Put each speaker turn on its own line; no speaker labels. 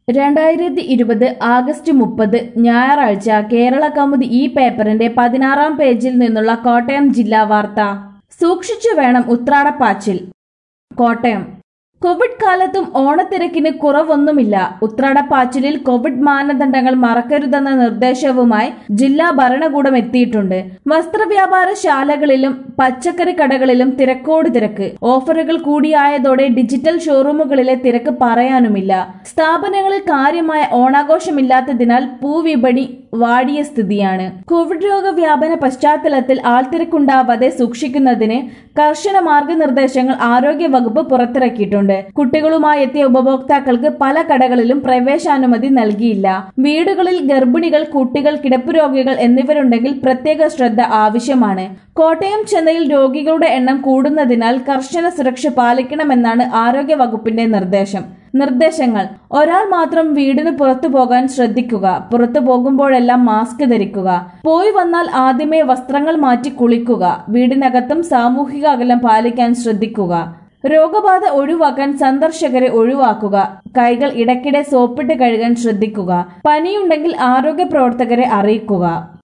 രണ്ടായിരത്തി ഇരുപത് ആഗസ്റ്റ് മുപ്പത് ഞായറാഴ്ച കേരള കൗമുദി ഈ പേപ്പറിന്റെ പതിനാറാം പേജിൽ നിന്നുള്ള കോട്ടയം ജില്ലാ വാർത്ത സൂക്ഷിച്ചു വേണം ഉത്രാടപ്പാച്ചിൽ കോട്ടയം കോവിഡ് കാലത്തും ഓണത്തിരക്കിന് കുറവൊന്നുമില്ല ഉത്രാടപ്പാച്ചിലിൽ കോവിഡ് മാനദണ്ഡങ്ങൾ മറക്കരുതെന്ന നിർദ്ദേശവുമായി ജില്ലാ ഭരണകൂടം എത്തിയിട്ടുണ്ട് വസ്ത്രവ്യാപാര ശാലകളിലും പച്ചക്കറി കടകളിലും തിരക്കോട് തിരക്ക് ഓഫറുകൾ കൂടിയായതോടെ ഡിജിറ്റൽ ഷോറൂമുകളിലെ തിരക്ക് പറയാനുമില്ല സ്ഥാപനങ്ങളിൽ കാര്യമായ ഓണാഘോഷമില്ലാത്തതിനാൽ പൂവിപണി വാടിയ സ്ഥിതിയാണ് കോവിഡ് രോഗവ്യാപന പശ്ചാത്തലത്തിൽ ആൾത്തിരക്കുണ്ടാവാതെ സൂക്ഷിക്കുന്നതിന് കർശന മാർഗനിർദ്ദേശങ്ങൾ ആരോഗ്യ വകുപ്പ് പുറത്തിറക്കിയിട്ടുണ്ട് കുട്ടികളുമായി എത്തിയ ഉപഭോക്താക്കൾക്ക് പല കടകളിലും പ്രവേശാനുമതി നൽകിയില്ല വീടുകളിൽ ഗർഭിണികൾ കുട്ടികൾ കിടപ്പുരോഗികൾ എന്നിവരുണ്ടെങ്കിൽ പ്രത്യേക ശ്രദ്ധ ആവശ്യമാണ് കോട്ടയം ചെന്നൈയിൽ രോഗികളുടെ എണ്ണം കൂടുന്നതിനാൽ കർശന സുരക്ഷ പാലിക്കണമെന്നാണ് ആരോഗ്യ വകുപ്പിന്റെ നിർദ്ദേശം നിർദ്ദേശങ്ങൾ ഒരാൾ മാത്രം വീടിന് പുറത്തു പോകാൻ ശ്രദ്ധിക്കുക പുറത്തു പോകുമ്പോഴെല്ലാം മാസ്ക് ധരിക്കുക പോയി വന്നാൽ ആദ്യമേ വസ്ത്രങ്ങൾ മാറ്റി കുളിക്കുക വീടിനകത്തും സാമൂഹിക അകലം പാലിക്കാൻ ശ്രദ്ധിക്കുക രോഗബാധ ഒഴിവാക്കാൻ സന്ദർശകരെ ഒഴിവാക്കുക കൈകൾ ഇടയ്ക്കിടെ സോപ്പിട്ട് കഴുകാൻ ശ്രദ്ധിക്കുക പനിയുണ്ടെങ്കിൽ ആരോഗ്യ പ്രവർത്തകരെ അറിയിക്കുക